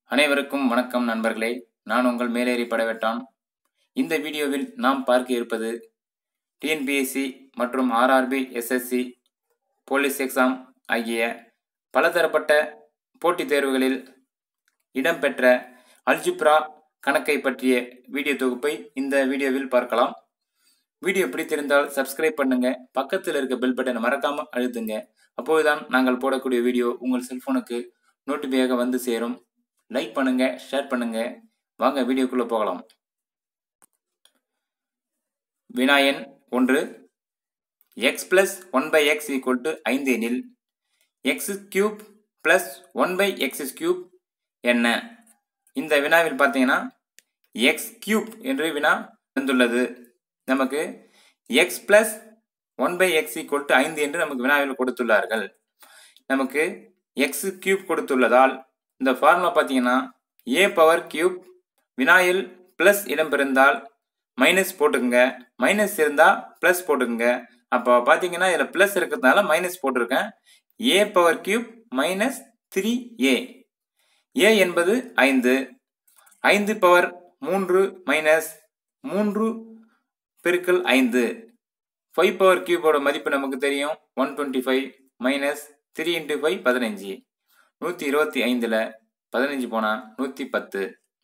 அனைவருக்கும் வணக்கம் நண்பர்களே நான் உங்கள் மேலேறி படவேட்டான் இந்த வீடியோவில் நாம் பார்க்க இருப்பது டிஎன்பிஎஸ்சி மற்றும் ஆர்ஆர்பி எஸ்எஸ்சி போலீஸ் எக்ஸாம் ஆகிய பலதரப்பட்ட போட்டித் தேர்வுகளில் இடம்பெற்ற அல்ஜிப்ரா கணக்கை பற்றிய வீடியோ தொகுப்பை இந்த வீடியோவில் பார்க்கலாம் வீடியோ பிடித்திருந்தால் சப்ஸ்கிரைப் பண்ணுங்க பக்கத்தில் இருக்க பெல் பட்டனை மறக்காம அழுத்துங்க அப்போதுதான் நாங்கள் போடக்கூடிய வீடியோ உங்கள் செல்போனுக்கு நோட்டிஃபியாக வந்து சேரும் லைக் பண்ணுங்க ஷேர் பண்ணுங்க வாங்க வீடியோக்குள்ள போகலாம் வினாயன் ஒன்று X plus one by X equal to ஐந்து எனில் X cube plus one by X cube என்ன இந்த வினாவில் பார்த்தீங்கன்னா எக்ஸ் கியூப் என்று வினா வந்துள்ளது நமக்கு X plus one by X equal to ஐந்து என்று நமக்கு வினாவில் கொடுத்துள்ளார்கள் நமக்கு எக்ஸ் கியூப் கொடுத்துள்ளதால் இந்த ஃபார்முலா பார்த்தீங்கன்னா ஏ பவர் கியூப் வினாயில் ப்ளஸ் இடம்பெருந்தால் மைனஸ் போட்டுக்குங்க மைனஸ் இருந்தால் ப்ளஸ் போட்டுக்குங்க அப்போ பார்த்தீங்கன்னா இதில் ப்ளஸ் இருக்கிறதுனால மைனஸ் போட்டிருக்கேன் A power cube minus three A A என்பது ஐந்து ஐந்து பவர் மூன்று மைனஸ் மூன்று பெருக்கல் ஐந்து ஃபைவ் பவர் கியூபோட மதிப்பு நமக்கு தெரியும் one twenty five minus three into five பதினஞ்சு நூற்றி இருபத்தி ஐந்தில் பதினஞ்சு போனால் நூற்றி பத்து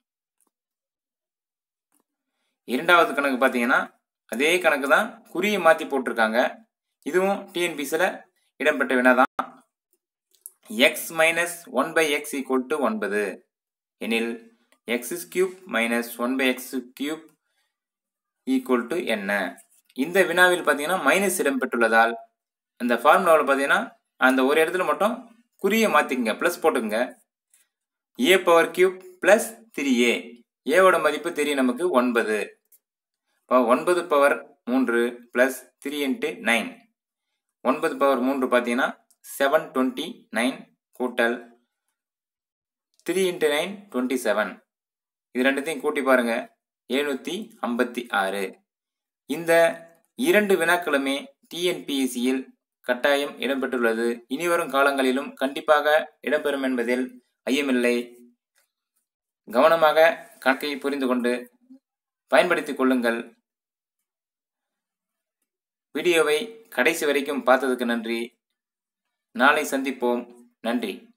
இரண்டாவது கணக்கு பார்த்தீங்கன்னா அதே கணக்கு தான் குறியை மாற்றி போட்டிருக்காங்க இதுவும் டிஎன்பிசியில் இடம்பெற்ற வினா தான் X minus one by X equal to ஒன்பது எனில் X cube minus one by X cube equal to என்ன இந்த வினாவில் பார்த்தீங்கன்னா மைனஸ் இடம்பெற்றுள்ளதால் அந்த ஃபார்முலாவில் பார்த்தீங்கன்னா அந்த ஒரு இடத்துல மட்டும் குறியை மாற்றிக்கங்க ப்ளஸ் போட்டுக்கங்க A power cube plus three A ஏவோட மதிப்பு தெரியும் நமக்கு ஒன்பது இப்போ ஒன்பது பவர் மூன்று ப்ளஸ் த்ரீ இன்ட்டு நைன் ஒன்பது பவர் மூன்று பார்த்தீங்கன்னா செவன் டுவெண்ட்டி நைன் கூட்டல் three into nine twenty seven இது ரெண்டுத்தையும் கூட்டி பாருங்கள் எழுநூற்றி ஐம்பத்தி ஆறு இந்த இரண்டு வினாக்களுமே டிஎன்பிஎஸ்சியில் கட்டாயம் இடம்பெற்றுள்ளது இனிவரும் காலங்களிலும் கண்டிப்பாக இடம்பெறும் என்பதில் ஐயமில்லை கவனமாக கணக்கை புரிந்து கொண்டு பயன்படுத்திக் கொள்ளுங்கள் வீடியோவை கடைசி வரைக்கும் பார்த்ததுக்கு நன்றி நாளை சந்திப்போம் நன்றி